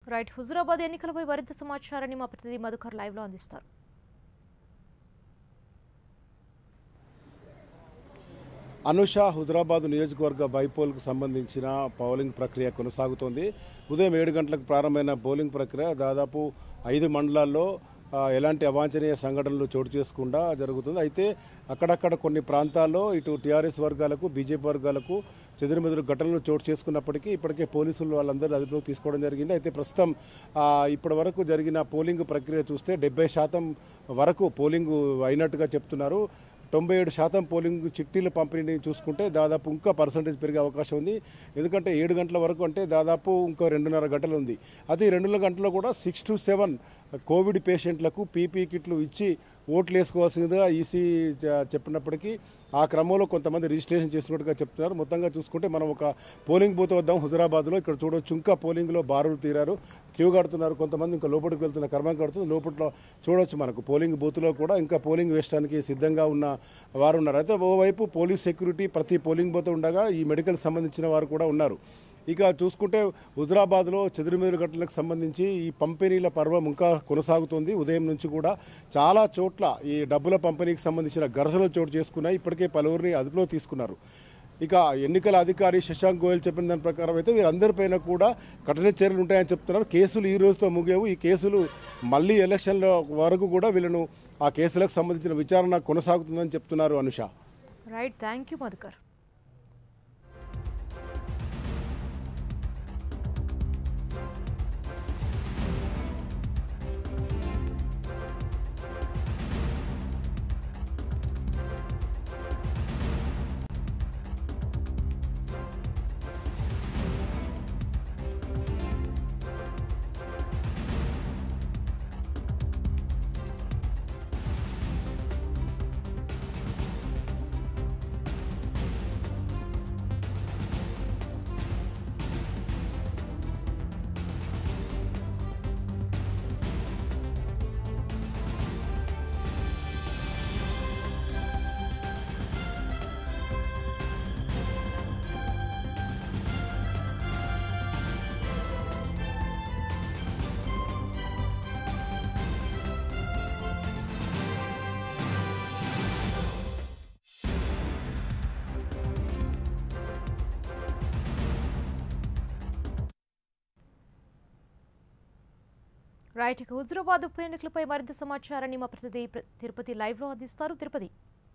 Right Huzurabad ఎన్నికలపై మరింత సమాచారాన్ని మా ప్రతినిధి మధుకర్ లైవ్ లో అందిస్తారు అనుష హుదరాబాద్ నియోజకవర్గ బైపోల్కు సంబంధించిన పోలింగ్ ప్రక్రియ కొనసాగుతోంది ఉదయం ఏడు గంటలకు ప్రారంభమైన పోలింగ్ ప్రక్రియ దాదాపు ఐదు మండలాల్లో ఆ, ఎలాంటి అవాంఛనీయ సంఘటనలు చోటు చేసుకుండా జరుగుతుంది అయితే అక్కడక్కడ కొన్ని ప్రాంతాల్లో ఇటు టీఆర్ఎస్ వర్గాలకు బీజేపీ వర్గాలకు చెదురుమెదురు ఘటనలు చోటు చేసుకున్నప్పటికీ ఇప్పటికే పోలీసులు వాళ్ళందరూ అదుపులోకి తీసుకోవడం జరిగింది అయితే ప్రస్తుతం ఆ, ఇప్పటి వరకు జరిగిన పోలింగ్ ప్రక్రియ చూస్తే డెబ్బై శాతం వరకు పోలింగ్ అయినట్టుగా చెప్తున్నారు తొంభై ఏడు శాతం పోలింగ్ చిట్టీల పంపిణీ చూసుకుంటే దాదాపు ఇంకా పర్సంటేజ్ పెరిగే అవకాశం ఉంది ఎందుకంటే ఏడు గంటల వరకు అంటే దాదాపు ఇంకో రెండున్నర గంటలు ఉంది అది రెండున్నర గంటల్లో కూడా సిక్స్ టు సెవెన్ కోవిడ్ పేషెంట్లకు పీపీ కిట్లు ఇచ్చి ఓట్లు వేసుకోవాల్సిందిగా ఈసీ చ- చెప్పినప్పటికీ ఆ క్రమంలో కొంతమంది రిజిస్ట్రేషన్ చేసినట్టుగా చెప్తున్నారు మొత్తంగా చూసుకుంటే మనం ఒక పోలింగ్ బూత్ వద్దాం హుజరాబాద్లో ఇక్కడ చూడొచ్చు ఇంకా పోలింగ్లో బారులు తీరారు క్యూ కడుతున్నారు కొంతమంది ఇంకా లోపలికి వెళ్తున్న క్రమం కడుతుంది లోపట్లో చూడొచ్చు మనకు పోలింగ్ బూత్లో కూడా ఇంకా పోలింగ్ వేయడానికి సిద్ధంగా ఉన్న వారు ఉన్నారు అయితే ఓవైపు పోలీస్ సెక్యూరిటీ ప్రతి పోలింగ్ బూత్ ఉండగా ఈ మెడికల్ సంబంధించిన వారు కూడా ఉన్నారు ఇక చూసుకుంటే హుజరాబాద్లో చెదురుమెదురు ఘటనలకు సంబంధించి ఈ పంపిణీల పర్వం ఇంకా కొనసాగుతుంది ఉదయం నుంచి కూడా చాలా చోట్ల ఈ డబ్బుల పంపిణీకి సంబంధించిన ఘర్షణలు చోటు చేసుకున్నాయి ఇప్పటికే పలువురిని అదుపులో తీసుకున్నారు ఇక ఎన్నికల అధికారి శశాంక్ గోయల్ చెప్పిన దాని ప్రకారం అయితే వీరందరిపైన కూడా కఠిన చర్యలు ఉంటాయని చెప్తున్నారు కేసులు ఈ రోజుతో ముగియవు ఈ కేసులు మళ్ళీ ఎలక్షన్ల వరకు కూడా వీళ్ళను ఆ కేసులకు సంబంధించిన విచారణ కొనసాగుతుందని చెప్తున్నారు Anusha right thank you Madhukar right ఇక హుజురాబాద్ ఉప ఎన్నికలపై మరింత సమాచారాన్ని మా ప్రతినిధి ప్ర- తిరుపతి లైవ్ లో అందిస్తారు తిరుపతి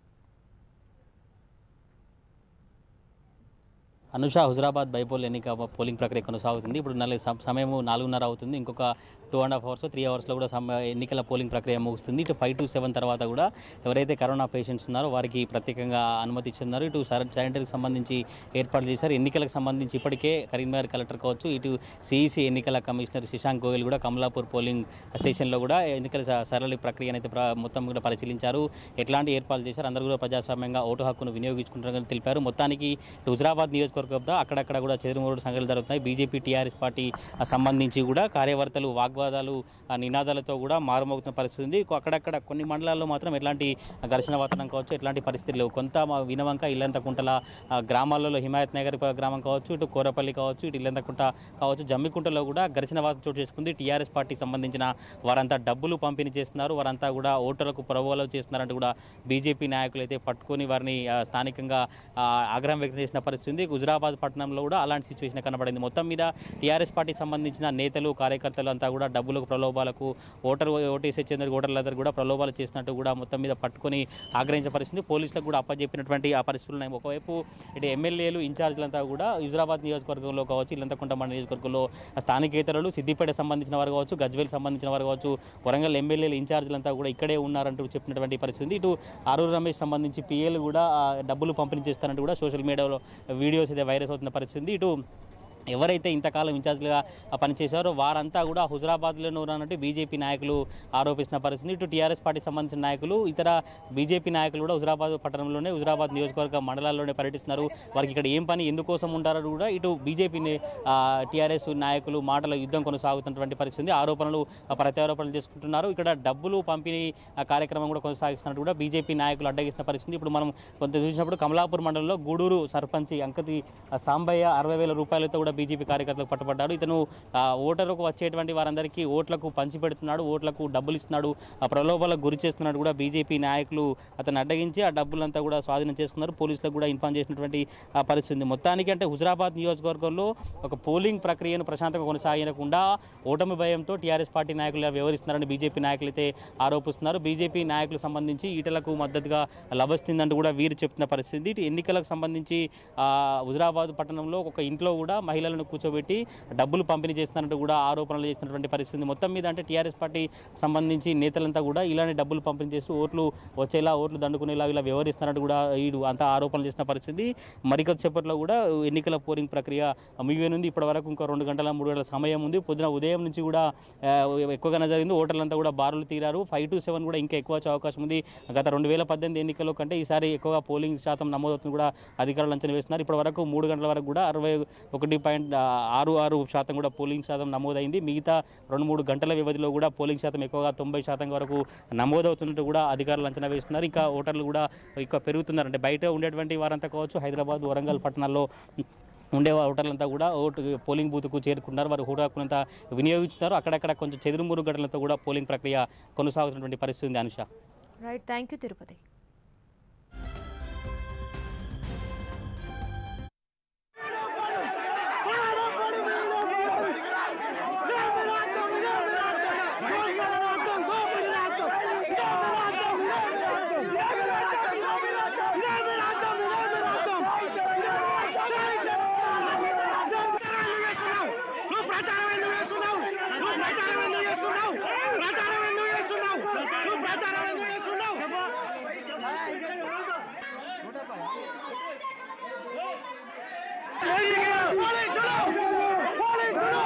అనుష హుజరాబాద్ బైపోల్ ఎన్నిక పోలింగ్ ప్రక్రియ కొనసాగుతుంది ఇప్పుడు నల్ల సమ- సమయం నాలుగున్నర అవుతుంది ఇంకొక two and half hours three అవర్స్లో కూడా సమ ఎన్నికల పోలింగ్ ప్రక్రియ ముగుస్తుంది ఇటు ఫైవ్ టు సెవెన్ తర్వాత కూడా ఎవరైతే కరోనా పేషెంట్స్ ఉన్నారో వారికి ప్రత్యేకంగా అనుమతి ఇచ్చున్నారు ఇటు శానిటరీకి సంబంధించి ఏర్పాట్లు చేశారు ఎన్నికలకు సంబంధించి ఇప్పటికే కరీంనగర్ కలెక్టర్ కావచ్చు ఇటు సిఈసి ఎన్నికల కమిషనర్ శశాంక్ గోయల్ కూడా కమలాపూర్ పోలింగ్ స్టేషన్లో కూడా ఎన్నికల స- సరళి ప్రక్రియను అయితే ప్ర- మొత్తం కూడా పరిశీలించారు ఎట్లాంటి ఏర్పాట్లు చేశారు అందరూ కూడా ప్రజాస్వామ్యంగా ఓటు హక్కును వినియోగించుకుంటారని తెలిపారు మొత్తానికి ఇటు హుజరాబాద్ నియోజకవర్గం వద్ద అక్కడక్కడ కూడా చెదురుమూడు సంఘటనలు జరుగుతున్నాయి బీజేపీ టీఆర్ఎస్ పార్టీ ఆ, సంబంధించి కూడా కార్యకర్తలు వాగ్వాదాలు ఆ, నినాదాలతో కూడా మారుమోగుతున్న పరిస్థితి ఉంది అక్కడక్కడ కొన్ని మండలాల్లో మాత్రం ఎట్లాంటి ఘర్షణ వాతావరణం కావచ్చు ఎట్లాంటి పరిస్థితులు లేవు కొంత మా వినవంక ఇల్లంతకుంటల ఆ, గ్రామాలలో హిమాయత్ నగర్ ప- గ్రామం కావచ్చు ఇటు కోరపల్లి కావచ్చు ఇటు ఇల్లంతకుంట కావచ్చు జమ్మికుంటలో కూడా ఘర్షణ వాతం చోటు చేసుకుంది టీఆర్ఎస్ పార్టీకి సంబంధించిన వారంతా డబ్బులు పంపిణీ చేస్తున్నారు వారంతా కూడా ఓటర్లకు ప్రబోధాలు చేస్తున్నారంటూ కూడా బీజేపీ నాయకులు అయితే పట్టుకొని వారిని ఆ, స్థానికంగా ఆ, ఆగ్రహం వ్యక్తం చేసిన పరిస్థితి ఉంది హుజరాబాద్ పట్టణంలో కూడా అలాంటి సిచ్యువేషన్ కనబడింది మొత్తం మీద టీఆర్ఎస్ పార్టీకి సంబంధించిన నేతలు కార్యకర్తలు అంతా కూడా డబ్బులకు ప్రలోభాలకు ఓటర్ ఓటేసే చెందిన ఓటర్లందరూ కూడా ప్రలోభాలు చేసినట్టు కూడా మొత్తం మీద పట్టుకొని ఆగ్రహించే పరిస్థితి పోలీసులకు కూడా అప్పచెప్పినటువంటి ఆ పరిస్థితులు ఉన్నాయి ఒకవైపు ఇటు ఎమ్మెల్యేలు ఇన్ఛార్జీలంతా కూడా హుజరాబాద్ నియోజకవర్గంలో కావచ్చు ఇల్లంతకుంట మండల నియోజకవర్గంలో స్థానికేతరులు సిద్దిపేట సంబంధించిన వారు కావచ్చు గజ్వేల్ సంబంధించిన వారు కావచ్చు వరంగల్ ఎమ్మెల్యేలు ఇన్ఛార్జీలంతా కూడా ఇక్కడే ఉన్నారంటూ చెప్పినటువంటి పరిస్థితి ఉంది. ఇటు ఆరూరు రమేష్ సంబంధించి పిఏలు కూడా ఆ, డబ్బులు పంపిణీ చేస్తారంటూ కూడా సోషల్ మీడియాలో వీడియోస్ అయితే వైరస్ అవుతున్న పరిస్థితి ఉంది. ఇటు ఎవరైతే ఇంతకాలం ఇన్ఛార్జ్లుగా పనిచేశారో వారంతా కూడా హుజరాబాద్లోనే ఉన్నట్టు బీజేపీ నాయకులు ఆరోపిస్తున్న పరిస్థితి ఇటు టీఆర్ఎస్ పార్టీకి సంబంధించిన నాయకులు ఇతర బీజేపీ నాయకులు కూడా హుజరాబాద్ పట్టణంలోనే హుజరాబాద్ నియోజకవర్గ మండలాల్లోనే పర్యటిస్తున్నారు వారికి ఇక్కడ ఏం పని ఎందుకోసం ఉంటారో కూడా ఇటు బీజేపీ టీఆర్ఎస్ నాయకులు మాటల యుద్ధం కొనసాగుతున్నటువంటి పరిస్థితి ఉంది. ఆరోపణలు ఆ, ప్రత్యారోపణలు చేసుకుంటున్నారు ఇక్కడ డబ్బులు పంపిణీ ఆ, కార్యక్రమం కూడా కొనసాగిస్తున్నట్టు కూడా బీజేపీ నాయకులు అడ్డగిస్తున్న పరిస్థితి ఇప్పుడు మనం కొంత చూసినప్పుడు కమలాపూర్ మండలంలో గూడూరు సర్పంచ్ అంకతి ఆ, సాంబయ్య అరవై వేల రూపాయలతో కూడా బీజేపీ కార్యకర్తలకు పట్టుబడ్డాడు ఇతను ఆ, ఓటరుకు వచ్చేటువంటి వారందరికీ ఓట్లకు పంచి పెడుతున్నాడు ఓట్లకు డబ్బులు ఇస్తున్నాడు ఆ ప్రలోభాలకు గురి చేస్తున్నాడు కూడా బీజేపీ నాయకులు అతను అడ్డగించి ఆ డబ్బులంతా కూడా స్వాధీనం చేసుకున్నారు పోలీసులకు కూడా ఇన్ఫార్మ్ చేసినటువంటి ఆ పరిస్థితి ఉంది మొత్తానికి అంటే హుజరాబాద్ నియోజకవర్గంలో ఒక పోలింగ్ ప్రక్రియను ప్రశాంతంగా కొనసాగకుండా ఓటమి భయంతో టీఆర్ఎస్ పార్టీ నాయకులు ఇలా వ్యవహరిస్తున్నారని బీజేపీ నాయకులు అయితే ఆరోపిస్తున్నారు బీజేపీ నాయకులకు సంబంధించి ఈటలకు మద్దతుగా లభిస్తుందంటూ కూడా వీరు చెప్తున్న పరిస్థితి ఇటు ఎన్నికలకు సంబంధించి ఆ, హుజరాబాద్ పట్టణంలో ఒక ఇంట్లో కూడా మహిళలను కూర్చోబెట్టి డబ్బులు పంపిణీ చేస్తున్నట్టు కూడా ఆరోపణలు చేస్తున్నటువంటి పరిస్థితి ఉంది. మొత్తం మీద అంటే టీఆర్ఎస్ పార్టీ సంబంధించి నేతలంతా కూడా ఇలానే డబ్బులు పంపిణీ చేస్తూ ఓట్లు వచ్చేలా ఓట్లు దండుకునేలా ఇలా వ్యవహరిస్తున్నట్టు కూడా వీడు అంతా ఆరోపణలు చేసిన పరిస్థితి మరికొద్దిసేపట్లో కూడా ఎన్నికల పోలింగ్ ప్రక్రియ ముగియనుంది ఇప్పటి వరకు ఇంకో రెండు గంటల మూడు గంటల సమయం ఉంది పొద్దున ఉదయం నుంచి కూడా ఆ, ఎక్కువగానే జరిగింది ఓటర్లంతా కూడా బారులు తీరారు ఫైవ్ టు సెవెన్ కూడా ఇంకా ఎక్కువ వచ్చే అవకాశం ఉంది గత రెండు వేల పద్దెనిమిది ఎన్నికల్లో కంటే ఈసారి ఎక్కువగా పోలింగ్ శాతం నమోదవుతుంది కూడా అధికారులు అంచనా వేస్తున్నారు ఇప్పటి వరకు మూడు గంటల వరకు కూడా అరవై ఒకటి పాయింట్ ఆరు ఆరు శాతం కూడా పోలింగ్ శాతం నమోదైంది మిగతా రెండు మూడు గంటల వ్యవధిలో కూడా పోలింగ్ శాతం ఎక్కువగా తొంభై శాతం వరకు నమోదవుతున్నట్టు కూడా అధికారులు అంచనా వేస్తున్నారు ఇంకా ఓటర్లు కూడా ఇంకా పెరుగుతున్నారు అంటే బయట ఉండేటువంటి వారంతా కావచ్చు హైదరాబాద్ వరంగల్ పట్టణాల్లో ఉండే ఓటర్లంతా కూడా ఓటు పోలింగ్ బూత్కు చేరుకున్నారు వారు ఓటు హక్కునంతా వినియోగించున్నారు అక్కడక్కడ కొంచెం చెదురుమురు గంటలతో కూడా పోలింగ్ ప్రక్రియ కొనసాగుతున్నటువంటి పరిస్థితి ఉంది Anusha right thank you Tirupati నువ్వు ప్రచారం ఎందుకు చేస్తున్నావు నువ్వు ప్రచారం ఎందుకు చేస్తున్నావు ప్రచారం ఎందుకు చేస్తున్నావు నువ్వు ప్రచారం ఎందుకు చేస్తున్నావు పోలీసులు పోలీసులు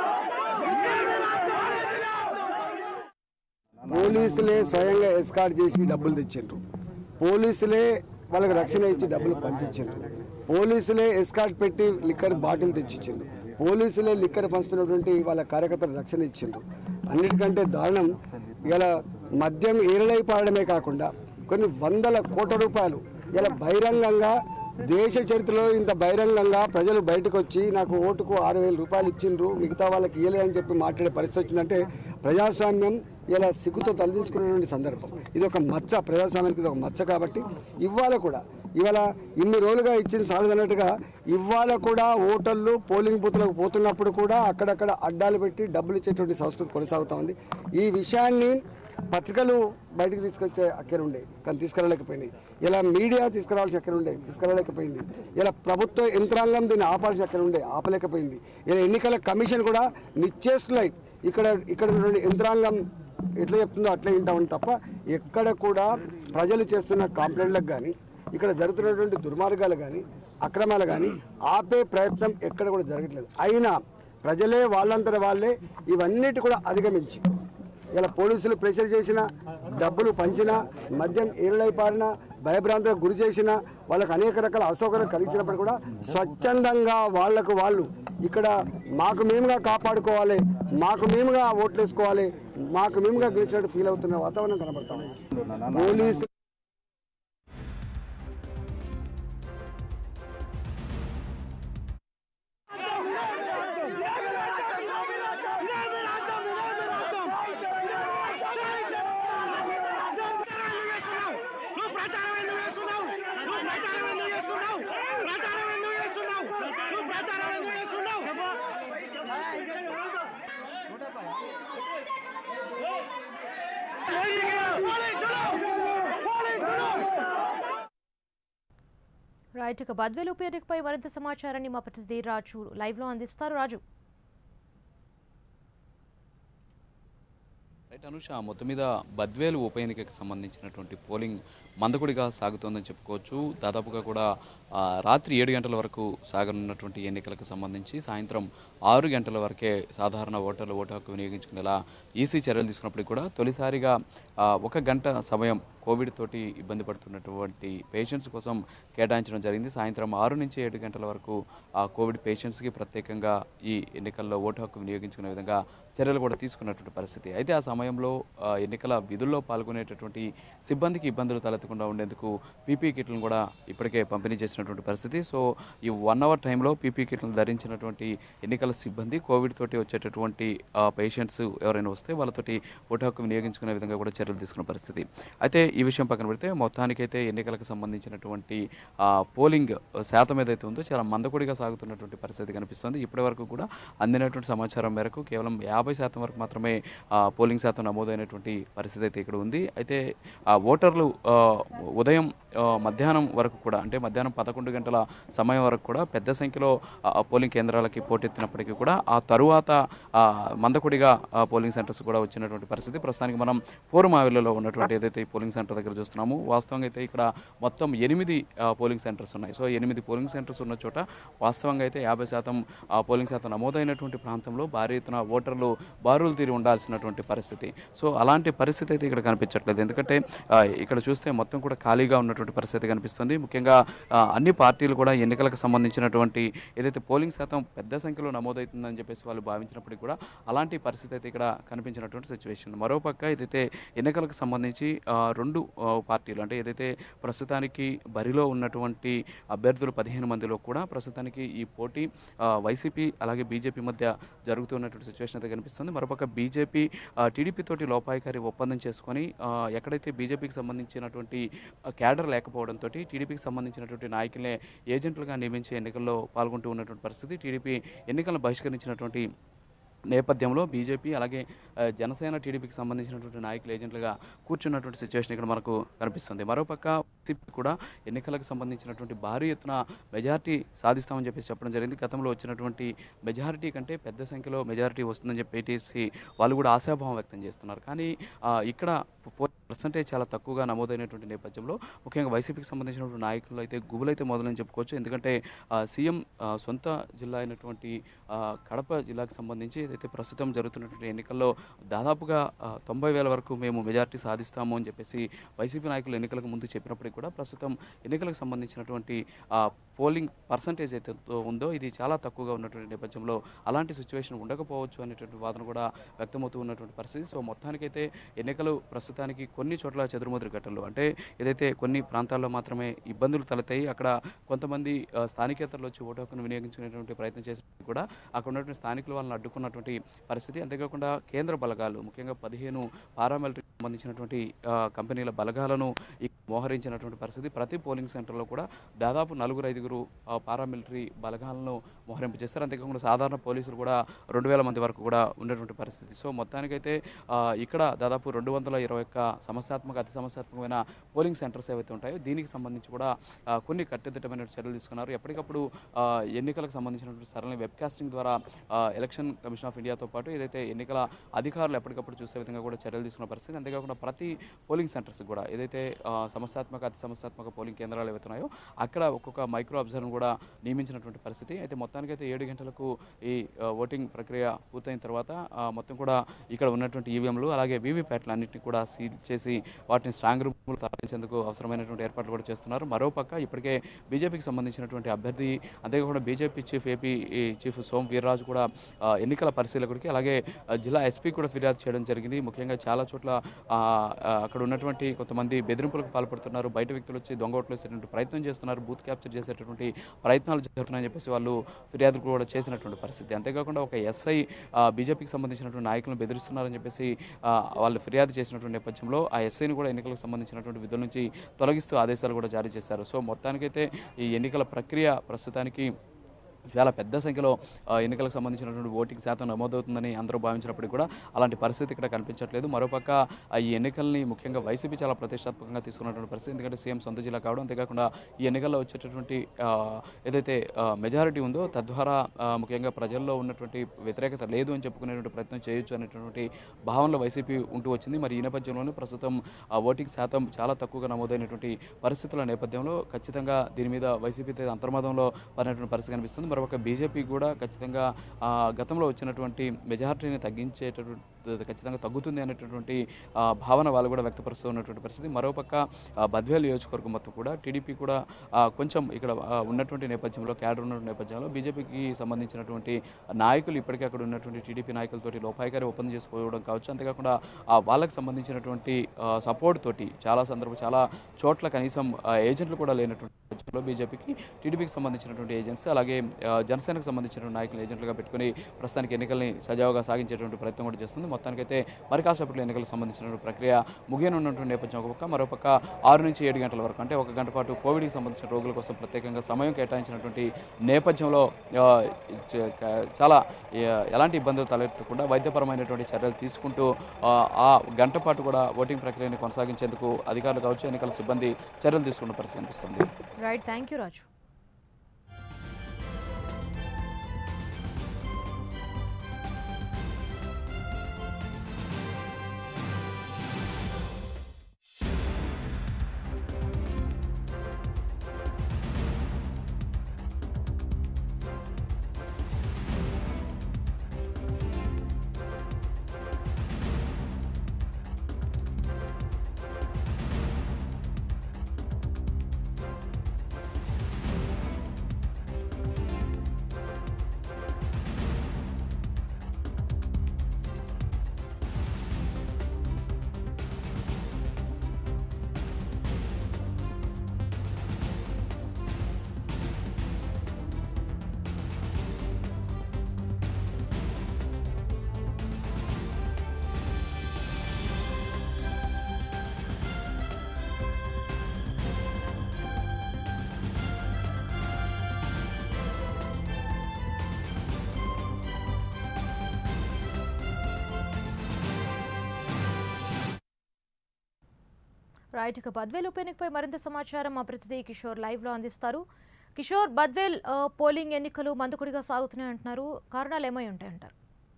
పోలీసులే స్వయంగా ఎస్కాట్ చేసి డబ్బులు తెచ్చిండ్రు పోలీసులే వాళ్ళకి రక్షణ ఇచ్చి డబ్బులు పంచించిండ్రు పోలీసులే ఎస్కాట్ పెట్టి లిక్కర్ బాటిల్ తెచ్చిచ్చిండ్రు పోలీసులే లిక్కర్ పంచుతున్నటువంటి వాళ్ళ కార్యకర్తలు రక్షణ ఇచ్చిండ్రు అన్నిటికంటే దారుణం ఇలా మద్యం ఏరలై పాడడమే కాకుండా కొన్ని వందల కోట్ల రూపాయలు ఇలా బహిరంగంగా దేశ చరిత్రలో ఇంత బహిరంగంగా ప్రజలు బయటకు వచ్చి నాకు ఓటుకు ఆరు వేల రూపాయలు ఇచ్చిండ్రు మిగతా వాళ్ళకి ఇయ్యలే అని చెప్పి మాట్లాడే పరిస్థితి వచ్చిందంటే ప్రజాస్వామ్యం ఇలా సిగ్గుతో తలదించుకునేటువంటి సందర్భం ఇది ఒక మచ్చ ప్రజాస్వామ్యానికి ఇది ఒక మచ్చ కాబట్టి ఇవాళ కూడా ఇవాళ ఇన్ని రోజులుగా ఇచ్చిన సాలదన్నట్టుగా ఇవాళ కూడా ఓటర్లు పోలింగ్ బూత్లకు పోతున్నప్పుడు కూడా అక్కడక్కడ అడ్డాలు పెట్టి డబ్బులు ఇచ్చేటువంటి సంస్కృతి కొనసాగుతూ ఉంది ఈ విషయాన్ని పత్రికలు బయటకు తీసుకొచ్చే అక్కర ఉండే కానీ తీసుకురాలేకపోయినాయి ఇలా మీడియా తీసుకురావాల్సిన అక్కర ఉండే తీసుకురాలేకపోయింది ఇలా ప్రభుత్వ యంత్రాంగం దీన్ని ఆపాల్సిన అక్కర ఉండే ఆపలేకపోయింది ఇలా ఎన్నికల కమిషన్ కూడా నిశ్చేష్టులై ఇక్కడ ఇక్కడ ఉన్నటువంటి యంత్రాంగం ఎట్లా చెప్తుందో అట్లే వింటామని తప్ప ఎక్కడ కూడా ప్రజలు చేస్తున్న కంప్లైంట్లకు కానీ ఇక్కడ జరుగుతున్నటువంటి దుర్మార్గాలు కానీ అక్రమాలు కానీ ఆపే ప్రయత్నం ఎక్కడ కూడా జరగట్లేదు అయినా ప్రజలే వాళ్ళంతట వాళ్ళే ఇవన్నిటి కూడా అధిగమించి ఇలా పోలీసులు ప్రెషర్ చేసిన డబ్బులు పంచిన మద్యం ఏరులై పారిన భయభ్రాంతకు గురి చేసిన వాళ్ళకి అనేక రకాల అసౌకర్యం కలిగించినప్పుడు కూడా స్వచ్ఛందంగా వాళ్లకు వాళ్ళు ఇక్కడ మాకు మేముగా కాపాడుకోవాలి మాకు మేముగా ఓట్లు వేసుకోవాలి మాకు మేముగా గెలిచినట్టు ఫీల్ అవుతున్న వాతావరణం కనబడతాం పోలీసు నువ్వు ప్రచారం ఎందుకు చేస్తున్నావు నువ్వు ప్రచారం ఎందుకు చేస్తున్నావు ప్రచారం ఎందుకు చేస్తున్నావు నువ్వు ప్రచారం ఎందుకు చేస్తున్నావు పోలీసులు పోలీసులు రైట్ ఇక బద్వేలు ఉప ఎన్నికపై మరింత సమాచారాన్ని మా ప్రతినిధి రాజు లైవ్ లో అందిస్తారు రాజు రైట్ అనుష మొత్తం మీద బద్వేలు ఉప ఎన్నికకు సంబంధించినటువంటి పోలింగ్ మందకుడిగా సాగుతోందని చెప్పుకోవచ్చు దాదాపుగా కూడా ఆ, రాత్రి ఏడు గంటల వరకు సాగనున్నటువంటి ఎన్నికలకు సంబంధించి సాయంత్రం ఆరు గంటల వరకే సాధారణ ఓటర్లు ఓటు హక్కు వినియోగించుకునేలా ఈసీ చర్యలు తీసుకున్నప్పటికీ కూడా తొలిసారిగా ఆ, ఒక గంట సమయం కోవిడ్ తోటి ఇబ్బంది పడుతున్నటువంటి పేషెంట్స్ కోసం కేటాయించడం జరిగింది సాయంత్రం ఆరు నుంచి ఏడు గంటల వరకు ఆ కోవిడ్ పేషెంట్స్కి ప్రత్యేకంగా ఈ ఎన్నికల్లో ఓటు హక్కు వినియోగించుకునే విధంగా చర్యలు కూడా తీసుకున్నటువంటి పరిస్థితి అయితే ఆ సమయంలో ఆ, ఎన్నికల విధుల్లో పాల్గొనేటటువంటి సిబ్బందికి ఇబ్బందులు తలెత్తకుండా ఉండేందుకు పీపీ కిట్లను కూడా ఇప్పటికే పంపిణీ చేసినటువంటి పరిస్థితి సో ఈ వన్ అవర్ టైంలో పీపీ కిట్లను ధరించినటువంటి ఎన్నికల సిబ్బంది కోవిడ్ తోటి వచ్చేటటువంటి పేషెంట్స్ ఎవరైనా వస్తే వాళ్ళతోటి ఓటు హక్కు వినియోగించుకునే విధంగా కూడా చర్యలు తీసుకున్న పరిస్థితి అయితే ఈ విషయం పక్కన పెడితే మొత్తానికైతే ఎన్నికలకు సంబంధించినటువంటి ఆ, పోలింగ్ శాతం ఏదైతే ఉందో చాలా మందకొడిగా సాగుతున్నటువంటి పరిస్థితి కనిపిస్తుంది ఇప్పటి వరకు కూడా అందినటువంటి సమాచారం మేరకు కేవలం యాభై శాతం వరకు మాత్రమే ఆ, పోలింగ్ శాతం నమోదైనటువంటి పరిస్థితి అయితే ఇక్కడ ఉంది అయితే ఆ ఓటర్లు ఆ, ఉదయం ఆ, మధ్యాహ్నం వరకు కూడా అంటే మధ్యాహ్నం పదకొండు గంటల సమయం వరకు కూడా పెద్ద సంఖ్యలో ఆ, పోలింగ్ కేంద్రాలకి పోటెత్తినప్పటికీ కూడా ఆ తరువాత ఆ, మందకొడిగా ఆ, పోలింగ్ సెంటర్స్ కూడా వచ్చినటువంటి పరిస్థితి ప్రస్తుతానికి మనం పూర్వమావిలలో ఉన్నటువంటి ఏదైతే ఈ పోలింగ్ సెంటర్ దగ్గర చూస్తున్నామో వాస్తవంగా అయితే ఇక్కడ మొత్తం ఎనిమిది ఆ, పోలింగ్ సెంటర్స్ ఉన్నాయి సో ఎనిమిది పోలింగ్ సెంటర్స్ ఉన్న చోట వాస్తవంగా అయితే యాభై శాతం ఆ, పోలింగ్ శాతం నమోదైనటువంటి ప్రాంతంలో భారీ ఎత్తున ఓటర్లు బారులు తీరి ఉండాల్సినటువంటి పరిస్థితి సో అలాంటి పరిస్థితి అయితే ఇక్కడ కనిపించట్లేదు ఎందుకంటే ఆ, ఇక్కడ చూస్తే మొత్తం కూడా ఖాళీగా ఉన్నటువంటి పరిస్థితి కనిపిస్తుంది ముఖ్యంగా ఆ, అన్ని పార్టీలు కూడా ఎన్నికలకు సంబంధించినటువంటి ఏదైతే పోలింగ్ శాతం పెద్ద సంఖ్యలో నమోదవుతుందని చెప్పేసి వాళ్ళు భావించినప్పటికీ కూడా అలాంటి పరిస్థితి అయితే ఇక్కడ కనిపించినటువంటి సిచ్యువేషన్ మరోపక్క ఏదైతే ఎన్నికలకు సంబంధించి ఆ, రెండు ఆ, పార్టీలు అంటే ఏదైతే ప్రస్తుతానికి బరిలో ఉన్నటువంటి అభ్యర్థులు పదిహేను మందిలో కూడా ప్రస్తుతానికి ఈ పోటీ ఆ, వైసీపీ అలాగే బీజేపీ మధ్య జరుగుతున్నటువంటి సిచ్యువేషన్ అయితే కనిపిస్తుంది మరోపక్క బీజేపీ టీడీపీ తోటి లోపాయికారి ఒప్పందం చేసుకొని ఆ, ఎక్కడైతే బీజేపీకి సంబంధించినటువంటి ఆ, క్యాడర్ లేకపోవడంతో టీడీపీకి సంబంధించినటువంటి నాయకులనే ఏజెంట్లుగా నియమించి ఎన్నికల్లో పాల్గొంటూ ఉన్నటువంటి పరిస్థితి టీడీపీ ఎన్నికలను బహిష్కరించినటువంటి నేపథ్యంలో బీజేపీ అలాగే ఆ, జనసేన టీడీపీకి సంబంధించినటువంటి నాయకులు ఏజెంట్లుగా కూర్చున్నటువంటి సిచ్యువేషన్ ఇక్కడ మనకు కనిపిస్తుంది మరోపక్క వైసీపీ కూడా ఎన్నికలకు సంబంధించినటువంటి భారీ ఎత్తున మెజారిటీ సాధిస్తామని చెప్పేసి చెప్పడం జరిగింది గతంలో వచ్చినటువంటి మెజారిటీ కంటే పెద్ద సంఖ్యలో మెజారిటీ వస్తుందని చెప్పేసి వాళ్ళు కూడా ఆశాభావం వ్యక్తం చేస్తున్నారు కానీ ఆ, ఇక్కడ పర్సంటేజ్ చాలా తక్కువగా నమోదైనటువంటి నేపథ్యంలో ముఖ్యంగా వైసీపీకి సంబంధించినటువంటి నాయకులు అయితే గుబులైతే మొదలని చెప్పుకోవచ్చు ఎందుకంటే ఆ, సీఎం ఆ, సొంత జిల్లా అయినటువంటి ఆ, కడప జిల్లాకు సంబంధించి ఏదైతే ప్రస్తుతం జరుగుతున్నటువంటి ఎన్నికల్లో దాదాపుగా ఆ, తొంభై వేల వరకు మేము మెజారిటీ సాధిస్తాము అని చెప్పేసి వైసీపీ నాయకులు ఎన్నికలకు ముందు చెప్పినప్పటికీ కూడా ప్రస్తుతం ఎన్నికలకు సంబంధించినటువంటి ఆ, పోలింగ్ పర్సంటేజ్ అయితే ఉందో ఇది చాలా తక్కువగా ఉన్నటువంటి నేపథ్యంలో అలాంటి సిచ్యువేషన్ ఉండకపోవచ్చు అనేటువంటి వాదన కూడా వ్యక్తమవుతూ ఉన్నటువంటి పరిస్థితి సో మొత్తానికైతే ఎన్నికలు ప్రస్తుతానికి కొన్ని చోట్ల చెదురుమదురు ఘటనలు అంటే ఏదైతే కొన్ని ప్రాంతాల్లో మాత్రమే ఇబ్బందులు తలెత్తాయి అక్కడ కొంతమంది ఆ, స్థానికేతరులు వచ్చి ఓటు హక్కును వినియోగించుకునేటువంటి ప్రయత్నం చేసినప్పుడు కూడా అక్కడ ఉన్నటువంటి స్థానికులు వాళ్ళని అడ్డుకున్నటువంటి పరిస్థితి అంతేకాకుండా కేంద్ర బలగాలు ముఖ్యంగా పదిహేను పారామిలిటరీకి సంబంధించినటువంటి ఆ, కంపెనీల బలగాలను ఈ మోహరించినటువంటి పరిస్థితి ప్రతి పోలింగ్ సెంటర్లో కూడా దాదాపు నలుగురు ఐదుగురు ఆ, పారామిలిటరీ బలగాలను మోహరింపు చేస్తారు అంతేకాకుండా సాధారణ పోలీసులు కూడా రెండు వేల మంది వరకు కూడా ఉన్నటువంటి పరిస్థితి సో మొత్తానికైతే ఆ, ఇక్కడ దాదాపు రెండు వందల ఇరవై ఒక్క సమస్యాత్మక అతి సమస్యాత్మకమైన పోలింగ్ సెంటర్స్ ఏవైతే ఉంటాయో దీనికి సంబంధించి కూడా ఆ, కొన్ని కట్టుదిట్టమైన చర్యలు తీసుకున్నారు ఎప్పటికప్పుడు ఆ, ఎన్నికలకు సంబంధించినటువంటి సరళ వెబ్కాస్టింగ్ ద్వారా ఆ, ఎలక్షన్ కమిషన్ ఆఫ్ ఇండియాతో పాటు ఏదైతే ఎన్నికల అధికారులు ఎప్పటికప్పుడు చూసే విధంగా కూడా చర్యలు తీసుకున్న పరిస్థితి అంతేకాకుండా ప్రతి పోలింగ్ సెంటర్స్ కూడా ఏదైతే ఆ, సమస్యాత్మక అతి సమస్యాత్మక పోలింగ్ కేంద్రాలు ఏవైతే ఉన్నాయో అక్కడ ఒక్కొక్క మైక్రో అబ్జర్వర్ కూడా నియమించినటువంటి పరిస్థితి అయితే మొత్తానికైతే ఏడు గంటలకు ఈ ఆ, ఓటింగ్ ప్రక్రియ పూర్తయిన తర్వాత ఆ, మొత్తం కూడా ఇక్కడ ఉన్నటువంటి ఈవీఎంలు అలాగే వీవీప్యాట్లు అన్నింటినీ కూడా సీల్ చేసి వాటిని స్ట్రాంగ్ రూమ్లు తరలించేందుకు అవసరమైనటువంటి ఏర్పాట్లు కూడా చేస్తున్నారు మరోపక్క ఇప్పటికే బీజేపీకి సంబంధించినటువంటి అభ్యర్థి అంతేకాకుండా బీజేపీ చీఫ్ ఏపీ ఈ చీఫ్ సోమ్ వీర్రాజు కూడా ఆ, ఎన్నికల పరిశీలకుడికి అలాగే ఆ, జిల్లా ఎస్పీ కూడా ఫిర్యాదు చేయడం జరిగింది ముఖ్యంగా చాలా చోట్ల ఆ, ఆ, అక్కడ ఉన్నటువంటి కొంతమంది బెదిరింపులకు పాల్పడుతున్నారు బయట వ్యక్తులు వచ్చి దొంగ ఓట్లు వేసేటువంటి ప్రయత్నం చేస్తున్నారు బూత్ క్యాప్చర్ చేసేటటువంటి ప్రయత్నాలు జరుగుతున్నాయని చెప్పేసి వాళ్ళు ఫిర్యాదు కూడా చేసినటువంటి పరిస్థితి అంతేకాకుండా ఒక ఎస్ఐ బీజేపీకి సంబంధించినటువంటి నాయకులను బెదిరిస్తున్నారని చెప్పేసి ఆ, వాళ్ళు ఫిర్యాదు చేసినటువంటి నేపథ్యంలో ఆ ఎస్ఐని కూడా ఎన్నికలకు సంబంధించినటువంటి విధుల నుంచి తొలగిస్తూ ఆదేశాలు కూడా జారీ చేశారు సో మొత్తానికైతే ఈ ఎన్నికల ప్రక్రియ ప్రస్తుతానికి చాలా పెద్ద సంఖ్యలో ఆ, ఎన్నికలకు సంబంధించినటువంటి ఓటింగ్ శాతం నమోదవుతుందని అందరూ భావించినప్పటికీ కూడా అలాంటి పరిస్థితి ఇక్కడ కనిపించట్లేదు మరోపక్క ఆ, ఈ ఎన్నికల్ని ముఖ్యంగా వైసీపీ చాలా ప్రతిష్టాత్మకంగా తీసుకున్నటువంటి పరిస్థితి ఎందుకంటే సీఎం సొంత జిల్లా కావడం అంతేకాకుండా ఈ ఎన్నికల్లో వచ్చేటటువంటి ఆ, ఏదైతే మెజారిటీ ఉందో తద్వారా ఆ, ముఖ్యంగా ప్రజల్లో ఉన్నటువంటి వ్యతిరేకత లేదు అని చెప్పుకునేటువంటి ప్రయత్నం చేయొచ్చు అనేటువంటి భావనలో వైసీపీ ఉంటూ వచ్చింది మరి ఈ నేపథ్యంలోనే ప్రస్తుతం ఆ ఓటింగ్ శాతం చాలా తక్కువగా నమోదైనటువంటి పరిస్థితుల నేపథ్యంలో ఖచ్చితంగా దీని మీద వైసీపీ అయితే అంతర్మాదంలో పడినటువంటి పరిస్థితి కనిపిస్తుంది మరో మరొక బీజేపీ కూడా ఖచ్చితంగా ఆ, గతంలో వచ్చినటువంటి మెజారిటీని తగ్గించేటటువంటి ఖచ్చితంగా తగ్గుతుంది అనేటటువంటి ఆ, భావన వాళ్ళు కూడా వ్యక్తపరుస్తూ ఉన్నటువంటి పరిస్థితి మరోపక్క ఆ, బద్వేల్ నియోజకవర్గం మొత్తం కూడా టీడీపీ కూడా ఆ, కొంచెం ఇక్కడ ఆ, ఉన్నటువంటి నేపథ్యంలో క్యాడర్ ఉన్నటువంటి నేపథ్యంలో బీజేపీకి సంబంధించినటువంటి నాయకులు ఇప్పటికే అక్కడ ఉన్నటువంటి టీడీపీ నాయకులతోటి లోపాయికారి ఒప్పందం చేసుకోవడం కావచ్చు అంతేకాకుండా ఆ, వాళ్ళకి సంబంధించినటువంటి సపోర్ట్ తోటి చాలా సందర్భం చాలా చోట్ల కనీసం ఆ, ఏజెంట్లు కూడా లేనటువంటి నేపథ్యంలో బీజేపీకి టీడీపీకి సంబంధించినటువంటి ఏజెంట్స్ అలాగే ఆ, జనసేనకు సంబంధించిన నాయకులు ఏజెంట్లుగా పెట్టుకుని ప్రస్తుతానికి ఎన్నికల్ని సజావుగా సాగించేటువంటి ప్రయత్నం కూడా చేస్తుంది మొత్తానికైతే మరి కాసేపట్లో ఎన్నికలకు సంబంధించినటువంటి ప్రక్రియ ముగియనున్నటువంటి నేపథ్యం ఒక పక్క మరోపక్క ఆరు నుంచి ఏడు గంటల వరకు అంటే ఒక గంట పాటు కోవిడ్కి సంబంధించిన రోగుల కోసం ప్రత్యేకంగా సమయం కేటాయించినటువంటి నేపథ్యంలో ఆ, చ- క- చాలా ఎ- ఎలాంటి ఇబ్బందులు తలెత్తకుండా వైద్యపరమైనటువంటి చర్యలు తీసుకుంటూ ఆ, ఆ గంట పాటు కూడా ఓటింగ్ ప్రక్రియని కొనసాగించేందుకు అధికారులు కావచ్చు ఎన్నికల సిబ్బంది చర్యలు తీసుకున్న పరిస్థితి కనిపిస్తుంది right thank you Raju right ఇక బద్వేల్ ఉప ఎన్నికపై మరింత సమాచారం మా ప్రతినిధి కిషోర్ లైవ్ లో అందిస్తారు కిషోర్ బద్వేల్ ఆ, పోలింగ్ ఎన్నికలు మందుకుడిగా సాగుతున్నాయి అంటున్నారు కారణాలు ఏమై ఉంటాయంటారు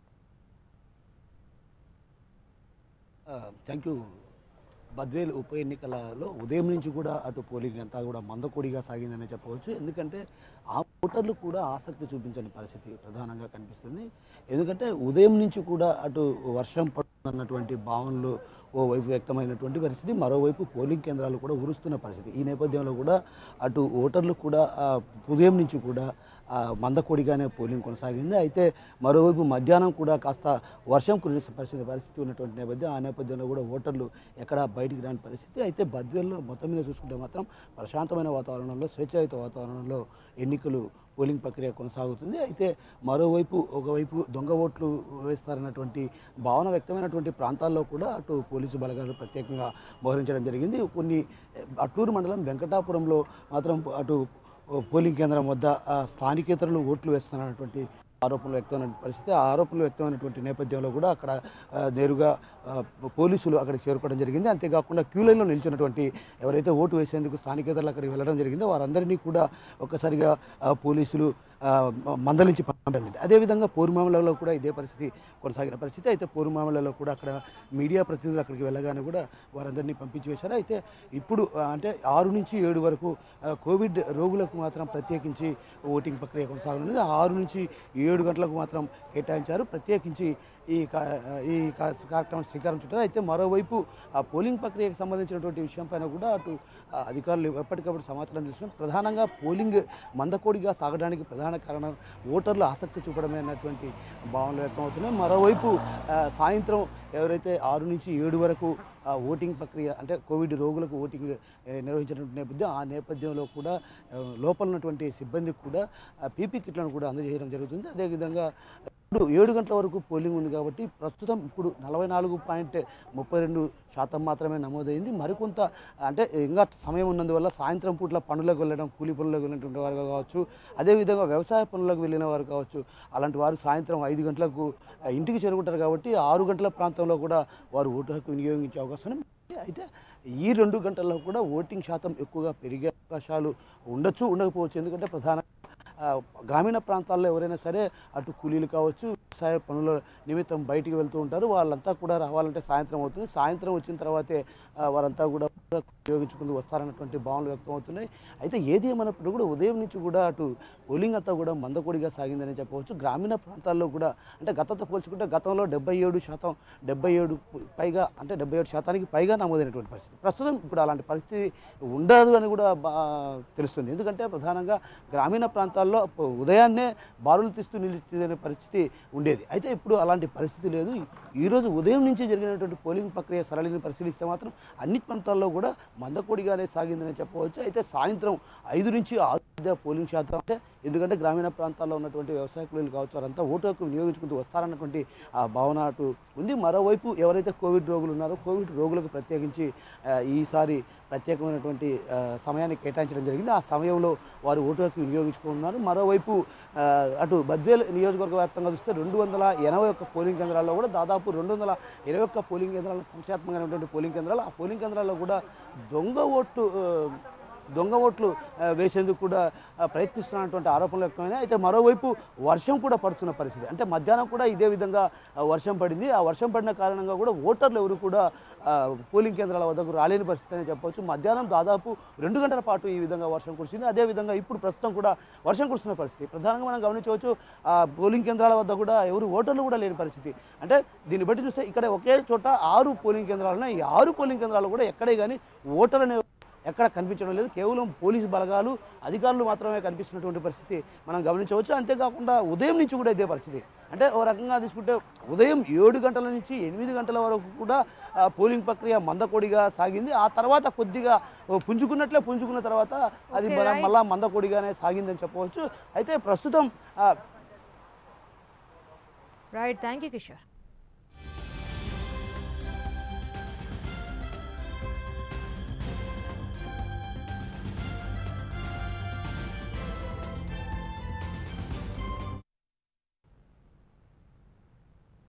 థ్యాంక్ యూ బద్వేల్ ఉప ఎన్నికలలో ఉదయం నుంచి కూడా అటు పోలింగ్ అంతా కూడా మందకొడిగా సాగిందనే చెప్పవచ్చు ఎందుకంటే ఆ ఓటర్లు కూడా ఆసక్తి చూపించని పరిస్థితి ప్రధానంగా కనిపిస్తుంది ఎందుకంటే ఉదయం నుంచి కూడా అటు వర్షం పడుతున్నటువంటి భావనలు ఓ వైపు వ్యక్తమైనటువంటి పరిస్థితి మరోవైపు పోలింగ్ కేంద్రాలు కూడా ఉరుస్తున్న పరిస్థితి ఈ నేపథ్యంలో కూడా అటు ఓటర్లు కూడా ఆ, ఉదయం నుంచి కూడా ఆ, మందకొడిగానే పోలింగ్ కొనసాగింది అయితే మరోవైపు మధ్యాహ్నం కూడా కాస్త వర్షం కురిసే పరిస్థితి పరిస్థితి ఉన్నటువంటి నేపథ్యం ఆ నేపథ్యంలో కూడా ఓటర్లు ఎక్కడ బయటికి రాని పరిస్థితి అయితే బద్వేల్లో మొత్తం మీద చూసుకుంటే మాత్రం ప్రశాంతమైన వాతావరణంలో స్వేచ్ఛాయుత వాతావరణంలో ఎన్నికలు పోలింగ్ ప్రక్రియ కొనసాగుతుంది అయితే మరోవైపు ఒకవైపు దొంగ ఓట్లు వేస్తారన్నటువంటి భావన వ్యక్తమైనటువంటి ప్రాంతాల్లో కూడా అటు పోలీసు బలగాలు ప్రత్యేకంగా మోహరించడం జరిగింది కొన్ని అట్టూరు మండలం వెంకటాపురంలో మాత్రం అటు పోలింగ్ కేంద్రం వద్ద ఆ, స్థానికేతరులు ఓట్లు వేస్తున్నారన్నటువంటి ఆరోపణలు వ్యక్తమైన పరిస్థితి ఆ ఆరోపణలు వ్యక్తమైనటువంటి నేపథ్యంలో కూడా అక్కడ ఆ, నేరుగా ఆ, పోలీసులు అక్కడికి చేరుకోవడం జరిగింది అంతేకాకుండా క్యూ లైన్లో నిల్చున్నటువంటి ఎవరైతే ఓటు వేసేందుకు స్థానికేతరులు అక్కడికి వెళ్ళడం జరిగిందో వారందరినీ కూడా ఒక్కసారిగా ఆ, పోలీసులు ఆ, మందలించి పంపడం అదేవిధంగా పోరుమామలలో కూడా ఇదే పరిస్థితి కొనసాగిన పరిస్థితి అయితే పోరుమామలలో కూడా అక్కడ మీడియా ప్రతినిధులు అక్కడికి వెళ్ళగానే కూడా వారందరినీ పంపించి వేశారు అయితే ఇప్పుడు ఆ, అంటే ఆరు నుంచి ఏడు వరకు ఆ, కోవిడ్ రోగులకు మాత్రం ప్రత్యేకించి ఓటింగ్ ప్రక్రియ కొనసాగనుంది ఆరు నుంచి ఏడు గంటలకు మాత్రం కేటాయించారు ప్రత్యేకించి ఈ కా- ఈ కా- కార్యక్రమం శ్రీకారం చుట్టారు అయితే మరోవైపు ఆ పోలింగ్ ప్రక్రియకు సంబంధించినటువంటి విషయం పైన కూడా అటు ఆ, అధికారులు ఎప్పటికప్పుడు సమాచారం తెలుసుకుని ప్రధానంగా పోలింగ్ మందకోడిగా సాగడానికి ప్రధాన కారణం ఓటర్లు ఆసక్తి చూపడమే అన్నటువంటి భావనలు వ్యక్తమవుతున్నాయి మరోవైపు ఆ, సాయంత్రం ఎవరైతే ఆరు నుంచి ఏడు వరకు ఆ, ఓటింగ్ ప్రక్రియ అంటే కోవిడ్ రోగులకు ఓటింగ్ ఏ, నిర్వహించినటువంటి నేపథ్యం ఆ నేపథ్యంలో కూడా ఆ, లోపల ఉన్నటువంటి సిబ్బందికి కూడా పీపీ కిట్లను కూడా అందజేయడం జరుగుతుంది అదేవిధంగా ఇప్పుడు ఏడు గంటల వరకు పోలింగ్ ఉంది కాబట్టి ప్రస్తుతం ఇప్పుడు నలభై నాలుగు పాయింట్ ముప్పై రెండు శాతం మాత్రమే నమోదైంది మరికొంత అంటే ఇంకా సమయం ఉన్నందువల్ల సాయంత్రం పూట్ల పనులకు వెళ్ళడం కూలి పనులకు వెళ్ళినటువంటి వారు కావచ్చు అదేవిధంగా వ్యవసాయ పనులకు వెళ్ళిన వారు కావచ్చు అలాంటి వారు సాయంత్రం ఐదు గంటలకు ఆ, ఇంటికి చేరుకుంటారు కాబట్టి ఆరు గంటల ప్రాంతంలో కూడా వారు ఓటు హక్కు వినియోగించే అవకాశం ఉంది. అయితే ఈ రెండు గంటల్లో కూడా ఓటింగ్ శాతం ఎక్కువగా పెరిగే అవకాశాలు ఉండొచ్చు ఉండకపోవచ్చు ఎందుకంటే ప్రధాన ఆ, గ్రామీణ ప్రాంతాల్లో ఎవరైనా సరే అటు కూలీలు కావచ్చు వ్యవసాయ పనుల నిమిత్తం బయటికి వెళ్తూ ఉంటారు వాళ్ళంతా కూడా రావాలంటే సాయంత్రం అవుతుంది సాయంత్రం వచ్చిన తర్వాతే ఆ, వారంతా కూడా ఉపయోగించుకుంటూ వస్తారన్నటువంటి భావనలు వ్యక్తం అవుతున్నాయి అయితే ఏది ఏమన్నప్పుడు కూడా ఉదయం నుంచి కూడా అటు పోలింగ్ అంతా కూడా మందకొడిగా సాగిందని చెప్పవచ్చు గ్రామీణ ప్రాంతాల్లో కూడా అంటే గతంతో పోల్చుకుంటే గతంలో డెబ్బై ఏడు శాతం డెబ్బై ఏడు పైగా అంటే డెబ్బై ఏడు శాతానికి పైగా నమోదైనటువంటి పరిస్థితి ప్రస్తుతం ఇప్పుడు అలాంటి పరిస్థితి ఉండదు అని కూడా బా- తెలుస్తుంది ఎందుకంటే ప్రధానంగా గ్రామీణ ప్రాంతాల్లో ప- ఉదయాన్నే బారులు తీస్తూ నిలిచే పరిస్థితి ఉండేది అయితే ఇప్పుడు అలాంటి పరిస్థితి లేదు ఈరోజు ఉదయం నుంచి జరిగినటువంటి పోలింగ్ ప్రక్రియ సరళిని పరిశీలిస్తే మాత్రం అన్ని ప్రాంతాల్లో కూడా మందకొడిగానే సాగిందని చెప్పవచ్చు అయితే సాయంత్రం ఐదు నుంచి ఆరు మధ్య పోలింగ్ శాతం అంటే ఎందుకంటే గ్రామీణ ప్రాంతాల్లో ఉన్నటువంటి వ్యవసాయ కూలీలు కావచ్చు వారంతా ఓటు హక్కు వినియోగించుకుంటూ వస్తారన్నటువంటి ఆ భావన అటు ఉంది మరోవైపు ఎవరైతే కోవిడ్ రోగులు ఉన్నారో కోవిడ్ రోగులకు ప్రత్యేకించి ఆ, ఈసారి ప్రత్యేకమైనటువంటి ఆ, సమయాన్ని కేటాయించడం జరిగింది ఆ సమయంలో వారు ఓటు హక్కు వినియోగించుకున్నారు మరోవైపు ఆ, అటు బద్వేల్ నియోజకవర్గ వ్యాప్తంగా చూస్తే రెండు వందల ఎనభై ఒక్క పోలింగ్ కేంద్రాల్లో కూడా దాదాపు రెండు వందల ఇరవై ఒక్క పోలింగ్ కేంద్రాలు సంక్షేత్మకమైనటువంటి పోలింగ్ కేంద్రాలు ఆ పోలింగ్ కేంద్రాల్లో కూడా దొంగ ఓట్లు ఆ, దొంగ ఓట్లు ఆ, వేసేందుకు కూడా ఆ, ప్రయత్నిస్తున్నటువంటి ఆరోపణలు వ్యక్తమైనాయి అయితే మరోవైపు వర్షం కూడా పడుతున్న పరిస్థితి అంటే మధ్యాహ్నం కూడా ఇదే విధంగా ఆ, వర్షం పడింది ఆ వర్షం పడిన కారణంగా కూడా ఓటర్లు ఎవరు కూడా ఆ, పోలింగ్ కేంద్రాల వద్దకు రాలేని పరిస్థితి అని చెప్పవచ్చు మధ్యాహ్నం దాదాపు రెండు గంటల పాటు ఈ విధంగా వర్షం కురిసింది అదేవిధంగా ఇప్పుడు ప్రస్తుతం కూడా వర్షం కురుస్తున్న పరిస్థితి ప్రధానంగా మనం గమనించవచ్చు ఆ పోలింగ్ కేంద్రాల వద్ద కూడా ఎవరు ఓటర్లు కూడా లేని పరిస్థితి అంటే దీన్ని బట్టి చూస్తే ఇక్కడ ఒకే చోట ఆరు పోలింగ్ కేంద్రాలు ఉన్నాయి ఈ ఆరు పోలింగ్ కేంద్రాలు కూడా ఎక్కడే కానీ ఓటర్ అనే ఎక్కడ కనిపించడం లేదు కేవలం పోలీసు బలగాలు అధికారులు మాత్రమే కనిపిస్తున్నటువంటి పరిస్థితి మనం గమనించవచ్చు అంతేకాకుండా ఉదయం నుంచి కూడా ఇదే పరిస్థితి అంటే ఓ రకంగా తీసుకుంటే ఉదయం ఏడు గంటల నుంచి ఎనిమిది గంటల వరకు కూడా ఆ, పోలింగ్ ప్రక్రియ మందకొడిగా సాగింది ఆ తర్వాత కొద్దిగా ఓ పుంజుకున్నట్లే పుంజుకున్న తర్వాత అది Okay, మన right. మళ్ళా మందకొడిగానే సాగిందని చెప్పవచ్చు అయితే ప్రస్తుతం ఆ, రైట్ థ్యాంక్ యూ కిషోర్